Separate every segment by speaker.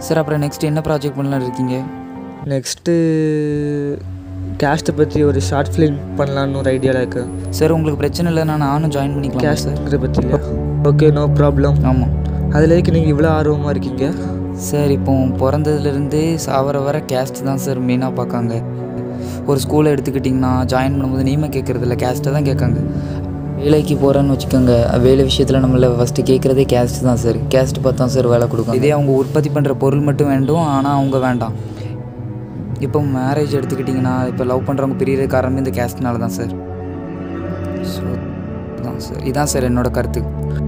Speaker 1: Sir அப்புறம் next என்ன project பண்ணலான்னு இருக்கீங்க
Speaker 2: நெக்ஸ்ட்டு கேஸ்ட்டை பற்றி ஒரு ஷார்ட் ஃபிலிம் பண்ணலான்னு ஒரு ஐடியாவில் இருக்கேன்
Speaker 1: சார் உங்களுக்கு பிரச்சனை இல்லைன்னா நானும் ஜாயின் பண்ணிக்கலாம் சார்
Speaker 2: கேஸ்ட்டுங்கிற பற்றி ஓகே நோ ப்ராப்ளம்
Speaker 1: ஆமாம்
Speaker 2: அதில் எதுக்கு நீங்கள் இவ்வளோ ஆர்வமாக இருக்கீங்க
Speaker 1: சார் இப்போ பிறந்ததுலேருந்து சாவர வர கேஸ்ட் தான் சார் மெயினாக பார்க்காங்க ஒரு ஸ்கூலை எடுத்துக்கிட்டிங்கன்னா ஜாயின் பண்ணும்போது நீமே கேட்குறதில்ல கேஸ்ட்டை தான் கேட்காங்க வேலைக்கு போகிறேன்னு வச்சுக்கோங்க வேலை விஷயத்தில் நம்மள ஃபஸ்ட்டு கேட்குறதே கேஸ்ட் தான் சார் கேஸ்ட் பார்த்து தான் சார் வேலை கொடுக்கும் இதே அவங்க உற்பத்தி பண்ணுற பொருள் மட்டும் வேண்டும் ஆனால் அவங்க வேண்டாம் இப்போ மேரேஜ் எடுத்துக்கிட்டிங்கன்னா இப்போ லவ் பண்ணுறவங்க பிரியற காரணமே இந்த கேஸ்ட்னால தான் சார் ஸோ இதான் சார் இதான் சார் என்னோட கருத்து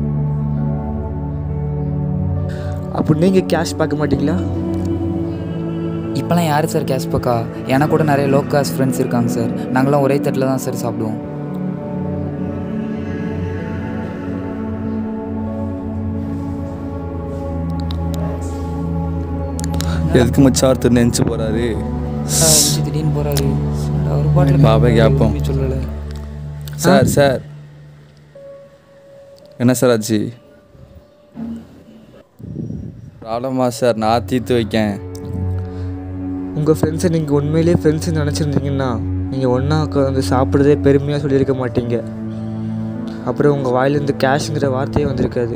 Speaker 2: அப்போ நீங்கள் கேஷ் பார்க்க மாட்டீங்களா
Speaker 1: இப்போலாம் யார் சார் கேஷ் பக்கா எனக்கு கூட நிறைய லோ காஸ்ட் ஃப்ரெண்ட்ஸ் இருக்காங்க சார் நாங்களாம் ஒரே தட்டில் தான் சார் சாப்பிடுவோம்
Speaker 3: எதுக்கு மச்சான் ஒருத்தர் நினச்சி போகிறாரு
Speaker 1: அஞ்சு திடீர்னு போகிறாரு ஒரு பாட்டில்
Speaker 3: பாபா கேட்போம்.
Speaker 1: சொல்லலை
Speaker 3: சார் சார் என்ன சார் ஆச்சு ப்ராப்ளமா சார் நான் தீர்த்து வைக்கேன்
Speaker 2: உங்கள் ஃப்ரெண்ட்ஸை நீங்கள் உண்மையிலேயே ஃப்ரெண்ட்ஸ் நினச்சிருந்தீங்கன்னா நீங்கள் ஒன்றா உட்காந்து சாப்பிட்றதே பெருமையாக சொல்லியிருக்க மாட்டீங்க அப்புறம் உங்கள் வாயிலேருந்து கேஷுங்கிற வார்த்தையே வந்திருக்காது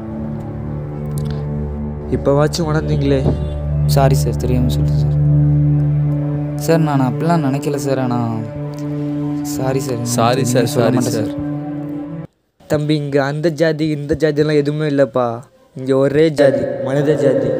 Speaker 2: இப்போவாச்சும் உணர்ந்தீங்களே
Speaker 1: சாரி சார் தெரியாமல் சொல்லுங்கள் சார் சார் நான் அப்படிலாம் நினைக்கல சார் ஆனால் சாரி சார்
Speaker 3: சாரி சார்
Speaker 1: சொல்ல
Speaker 3: சாரி
Speaker 1: மாட்டேன்
Speaker 3: சார்
Speaker 2: தம்பி இங்கே அந்த ஜாதி இந்த ஜாதிலாம் எதுவுமே இல்லைப்பா இங்கே ஒரே ஜாதி மனித ஜாதி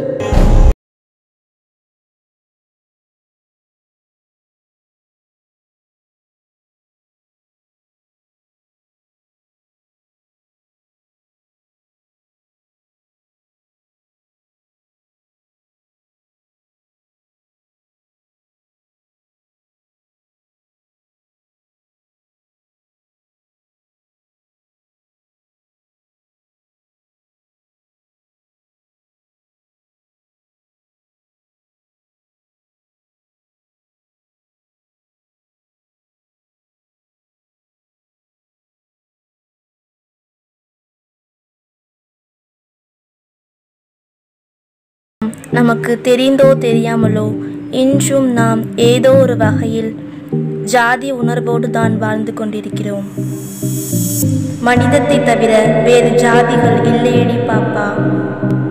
Speaker 4: நமக்கு தெரிந்தோ தெரியாமலோ இன்றும் நாம் ஏதோ ஒரு வகையில் ஜாதி உணர்வோடு தான் வாழ்ந்து கொண்டிருக்கிறோம் மனிதத்தை தவிர வேறு ஜாதிகள் இல்லையடி பாப்பா